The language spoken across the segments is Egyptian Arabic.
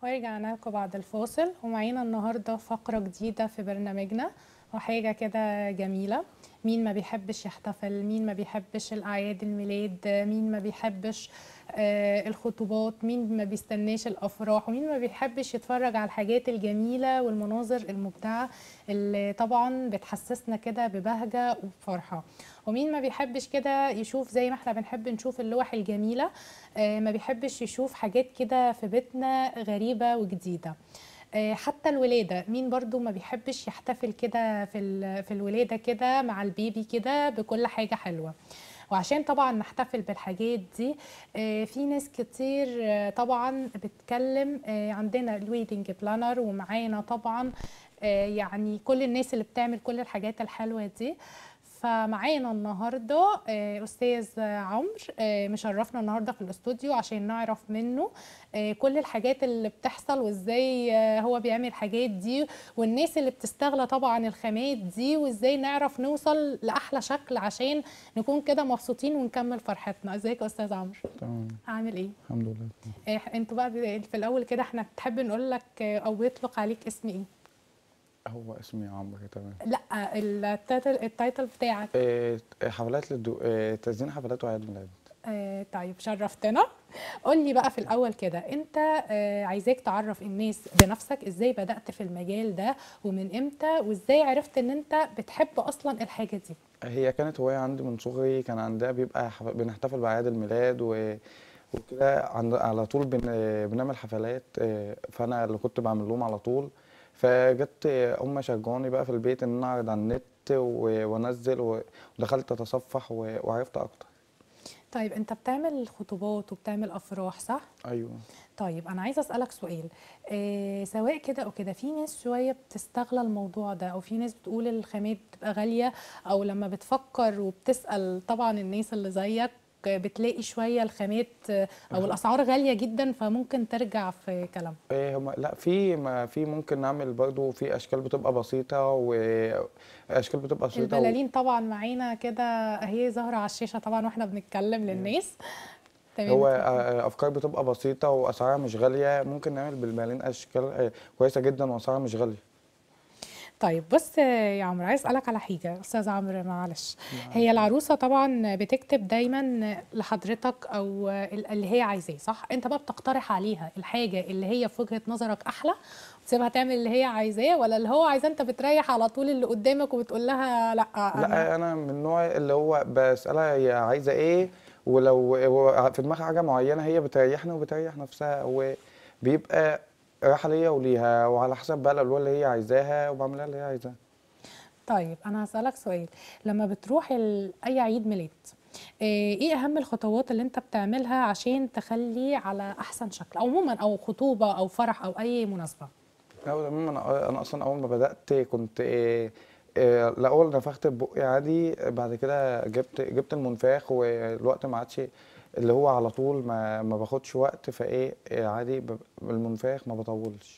ورجعنا لكم بعد الفاصل ومعانا النهارده فقرة جديدة في برنامجنا وحاجة كده جميلة مين ما بيحبش يحتفل مين ما بيحبش الأعياد الميلاد مين ما بيحبش آه، الخطوبات مين ما بيستناش الأفراح ومين ما بيحبش يتفرج على الحاجات الجميلة والمناظر المبدعة اللي طبعا بتحسسنا كده ببهجة وبفرحة ومين ما بيحبش كده يشوف زي ما احنا بنحب نشوف اللوح الجميلة آه، ما بيحبش يشوف حاجات كده في بيتنا غريبة وجديدة آه، حتى الولادة مين برضو ما بيحبش يحتفل كده في ال- في الولادة كده مع البيبي كده بكل حاجة حلوة وعشان طبعا نحتفل بالحاجات دي آه، في ناس كتير آه، طبعا بتتكلم آه، عندنا الويدنج بلانر ومعانا طبعا آه، يعني كل الناس اللي بتعمل كل الحاجات الحلوة دي فمعانا النهارده آه، استاذ عمرو آه، مشرفنا النهارده في الاستوديو عشان نعرف منه آه، كل الحاجات اللي بتحصل وازاي آه، هو بيعمل الحاجات دي والناس اللي بتستغلى طبعا الخامات دي وازاي نعرف نوصل لاحلى شكل عشان نكون كده مبسوطين ونكمل فرحتنا ازيك يا استاذ عمرو تمام عامل ايه الحمد لله آه، انتوا بقى في الاول كده احنا تحب نقول لك آه، او بيطلق عليك اسم ايه هو اسمي عمرو تمام لا التايتل التايتل بتاعك إيه حفلات للدو... إيه تزيين حفلات وعيد ميلاد آه طيب شرفتنا قول لي بقى في الاول كده انت آه عايزاك تعرف الناس بنفسك ازاي بدأت في المجال ده ومن امتى وازاي عرفت ان انت بتحب اصلا الحاجة دي هي كانت هواية عندي من صغري كان عندها بيبقى حف... بنحتفل بأعياد الميلاد و... وكده عند... على طول بن... بنعمل حفلات إيه، فأنا اللي كنت بعمل لهم على طول فجت أمي شجعوني بقى في البيت إن أنا أعرض على النت و... وأنزل و... ودخلت أتصفح و... وعرفت أكتر طيب انت بتعمل خطوبات وبتعمل افراح صح أيوه طيب انا عايزه اسالك سؤال آه سواء كده او كده في ناس شويه بتستغلى الموضوع ده او في ناس بتقول الخامات بتبقى غاليه او لما بتفكر وبتسال طبعا الناس اللي زيك آه، بتلاقي شويه الخامات آه، او الاسعار غاليه جدا فممكن ترجع في كلامها إيه هما لا في ما في ممكن نعمل برضو في اشكال بتبقى بسيطه واشكال بتبقى بسيطه و... البلالين طبعا معانا كده اهي ظاهره على الشاشه طبعا واحنا بنتكلم للناس تمام هو آه، افكار بتبقى بسيطه واسعارها مش غاليه ممكن نعمل بالبلالين اشكال آه، كويسه جدا واسعارها مش غاليه طيب بص يا عمرو عايز اسالك على حاجه استاذ عمرو معلش هي العروسه طبعا بتكتب دايما لحضرتك او اللي هي عايزاه صح انت بقى بتقترح عليها الحاجه اللي هي في وجهه نظرك احلى وتسيبها تعمل اللي هي عايزاه ولا اللي هو عايزاه انت بتريح على طول اللي قدامك وبتقول لها لا انا لا انا من النوع اللي هو بسالها هي عايزه ايه ولو هو في دماغها حاجه معينه هي بتريحني وبتريح نفسها وبيبقى راحه ليا وليها وعلى حسب بقى الالوان اللي هي عايزاها وبعملها اللي هي عايزاها طيب انا هسالك سؤال لما بتروح ال- اي عيد ميلاد آه، ايه اهم الخطوات اللي انت بتعملها عشان تخليه على احسن شكل أو عموما او خطوبه او فرح او اي مناسبه لا تمام انا انا اصلا اول ما بدات كنت إيه إيه الاول نفخت ببقي عادي بعد كده جبت جبت المنفاخ والوقت ما عادش اللي هو على طول ما ما باخدش وقت فايه إيه عادي ب- المنفاخ ما بطولش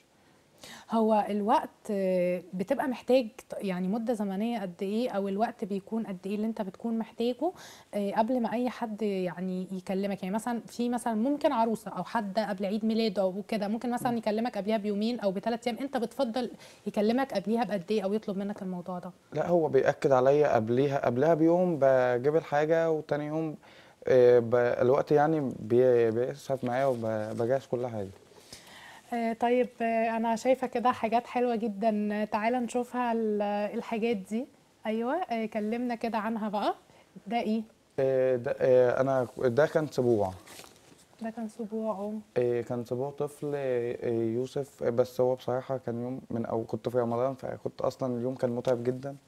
هو الوقت آه، بتبقى محتاج ط- يعني مدة زمنية قد ايه او الوقت بيكون قد ايه اللي انت بتكون محتاجه آه، قبل ما اي حد يعني يكلمك يعني مثلا في مثلا ممكن عروسة او حد قبل عيد ميلاده او كده ممكن مثلا يكلمك قبلها بيومين او بثلاث ايام انت بتفضل يكلمك قبليها بقد ايه او يطلب منك الموضوع ده لا هو بيأكد عليا قبليها قبلها بيوم بجيب الحاجة وتاني يوم إيه ب- الوقت يعني بي- بيسعف معايا وبجهز كل حاجة آه، طيب آه، انا شايفه كده حاجات حلوه جدا آه، تعالى نشوفها ال- الحاجات دي ايوه آه، كلمنا كده عنها بقى ده ايه إيه ده إيه أنا ده كان سبوع ده كان اسبوع اه إيه كان سبوع طفل إيه يوسف بس هو بصراحة كان يوم من أو كنت في رمضان فكنت أصلا اليوم كان متعب جدا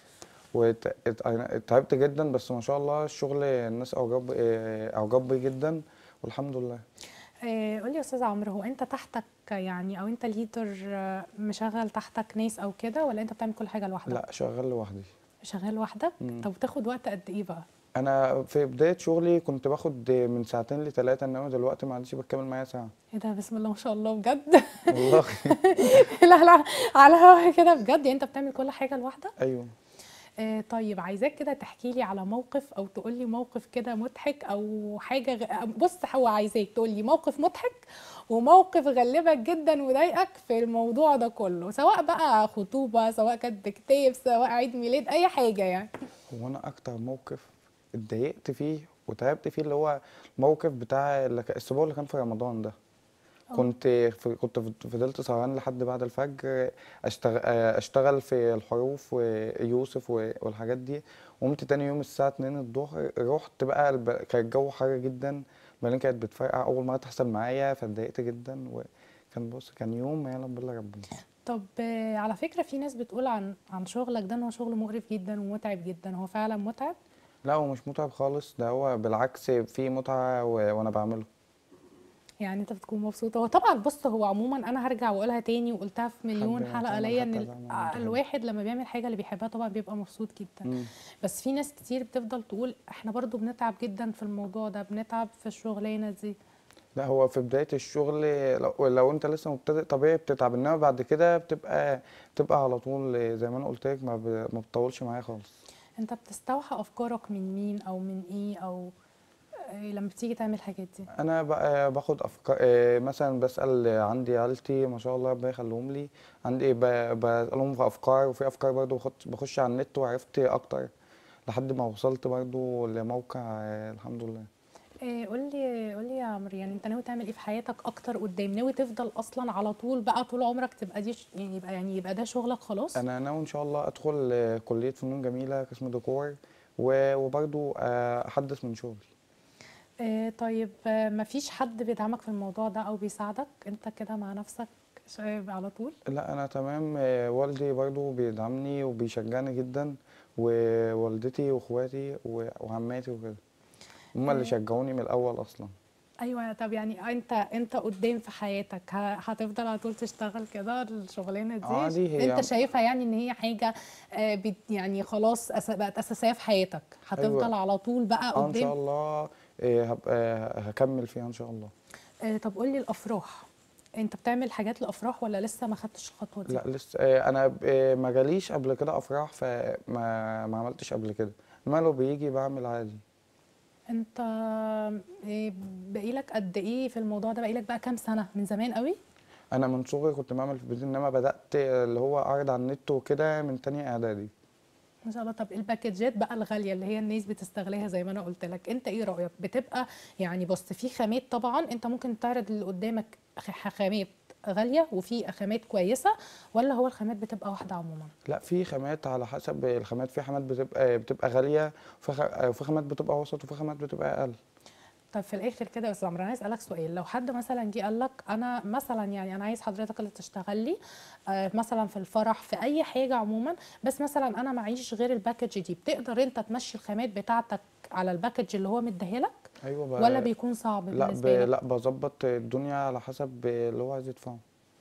وتعبت جدا بس ما شاء الله الشغل الناس أعجب إيه أعجب بيه جدا والحمد لله آه، قولي يا استاذ عمرو هو انت تحتك يعني او انت ليدر آه، مشغل تحتك ناس او كده ولا انت بتعمل كل حاجه لوحدك لا شغال لوحدي شغال لوحدك مم. طب بتاخد وقت قد ايه بقى انا في بدايه شغلي كنت باخد من ساعتين لثلاثه انما دلوقتي ما عادش بكمل معايا ساعه ايه ده بسم الله ما شاء الله بجد والله لا لا على هوا كده بجد يعني انت بتعمل كل حاجه لوحدك ايوه آه طيب عايزاك كده تحكي لي على موقف او تقول لي موقف كده مضحك او حاجه غ... بص هو عايزاك تقول لي موقف مضحك وموقف غلبك جدا وضايقك في الموضوع ده كله سواء بقى خطوبه سواء كاتب كتاب سواء عيد ميلاد اي حاجه يعني هو انا اكتر موقف اتضايقت فيه وتعبت فيه اللي هو الموقف بتاع اللي كان- الاسبوع اللي كان في رمضان ده آه. كنت في كنت فضلت سهران لحد بعد الفجر اشتغل اشتغل في الحروف ويوسف و- والحاجات دي قمت تاني يوم الساعة 2 الظهر رحت بقى الب- كان الجو حر جدا بعدين كانت بتفرقع أول مرة تحصل معايا فاتضايقت جدا وكان بص كان يوم ما يعلم بالله ربنا طب آه، على فكره في ناس بتقول عن عن شغلك ده ان هو شغل مقرف جدا ومتعب جدا هو فعلا متعب لا هو مش متعب خالص ده هو بالعكس فيه متعة و- وأنا بعمله يعني انت بتكون مبسوط هو طبعا بص هو عموما انا هرجع واقولها تاني وقلتها في مليون حد حلقه يعمل ليا ان حتى ال- زي ما انت الواحد لما بيعمل حاجه اللي بيحبها طبعا بيبقى مبسوط جدا مم. بس في ناس كتير بتفضل تقول احنا برضو بنتعب جدا في الموضوع ده بنتعب في الشغلانه دي لا هو في بداية الشغل لو, لو انت لسه مبتدئ طبيعي بتتعب انما بعد كده بتبقى بتبقى على طول زي ما انا قلت لك ما, ب... ما بتطولش معايا خالص انت بتستوحى افكارك من مين او من ايه او آه، لما بتيجي تعمل الحاجات دي انا بقى باخد افكار آه، مثلا بسأل عندي عيلتي ما شاء الله ربنا يخليهم لي عندي ب... بسألهم في افكار وفي افكار برضو بخش, بخش على النت وعرفت اكتر لحد ما وصلت برضو لموقع آه، الحمد لله إيه قول لي قول لي يا عمرو يعني انت ناوي تعمل ايه في حياتك اكتر قدام ناوي تفضل اصلا على طول بقى طول عمرك تبقى دي ش- يعني يبقى يعني يبقى ده شغلك خلاص انا ناوي ان شاء الله ادخل آه، كلية فنون جميلة قسم ديكور و- وبرضو آه، احدث من شغلي إيه طيب آه، مفيش حد بيدعمك في الموضوع ده او بيساعدك انت كده مع نفسك شايف على طول لا انا تمام آه، والدي برضو بيدعمني وبيشجعني جدا ووالدتي واخواتي و- وعماتي وكده هما اللي آه. شجعوني من الاول اصلا ايوه طب يعني انت انت قدام في حياتك ه- هتفضل على طول تشتغل كده الشغلانه دي عادي، هي- انت شايفها يعني ان هي حاجه آه، بت- يعني خلاص أس- بقت اساسيه في حياتك هتفضل أيوة. على طول بقى اه ان شاء قدام الله آه، هبقى هكمل فيها ان شاء الله آه، طب قول لي الافراح انت بتعمل حاجات للافراح ولا لسه ما خدتش الخطوه دي لا لسه آه، انا ب- آه، ما جاليش قبل كده افراح فما ما عملتش قبل كده انما لو بيجي بعمل عادي انت إيه، بقالك قد ايه في الموضوع ده بقالك بقى كام سنه من زمان قوي انا من صغري كنت بعمل في البيت انما بدات اللي هو اعرض على النت وكده من تانية اعدادي ما شاء الله طب الباكجات بقى الغاليه اللي هي الناس بتستغلها زي ما انا قلت لك انت ايه رايك بتبقى يعني بص في خامات طبعا انت ممكن تعرض اللي قدامك خ- خامات غاليه وفي خامات كويسه ولا هو الخامات بتبقى واحده عموما لا في خامات على حسب الخامات في خامات بتبقى بتبقى غاليه وفي خ- وفي خامات بتبقى وسط وفي خامات بتبقى اقل طب في الاخر كده يا استاذ عمرو انا عايز اسالك سؤال لو حد مثلا جه قال لك انا مثلا يعني انا عايز حضرتك اللي تشتغل لي آه، مثلا في الفرح في اي حاجه عموما بس مثلا انا معيش غير الباكج دي بتقدر انت تمشي الخامات بتاعتك على الباكج اللي هو مديها لك ايوه ب... ولا بيكون صعب لا ب... بالنسبه لك لا بظبط الدنيا على حسب اللي هو عايز يدفعه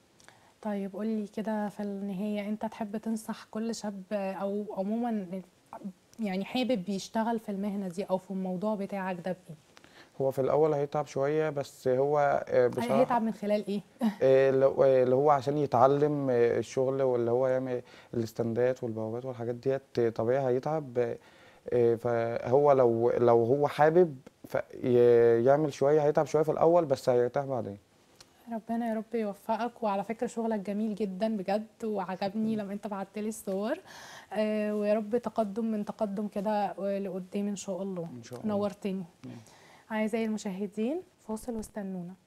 طيب قول لي كده في النهايه انت تحب تنصح كل شاب آه، او عموما يعني حابب يشتغل في المهنه دي او في الموضوع بتاعك ده بايه هو في الاول هيتعب شويه بس هو آه، بصراحه هيتعب من خلال ايه آه، لو- آه، اللي هو عشان يتعلم آه، الشغل واللي هو يعمل الاستندات والبوابات والحاجات ديت آه، طبيعي هيتعب آه، آه، فهو لو لو هو حابب ف- ي- يعمل شويه هيتعب شويه في الاول بس هيرتاح بعدين ربنا يا رب يوفقك وعلى فكرة شغلك جميل جدا بجد وعجبني لما انت بعت لي الصور آه ويا رب تقدم من تقدم كده لقدام ان شاء الله إن شاء الله. نورتني نعم. اعزائي المشاهدين فاصل واستنونا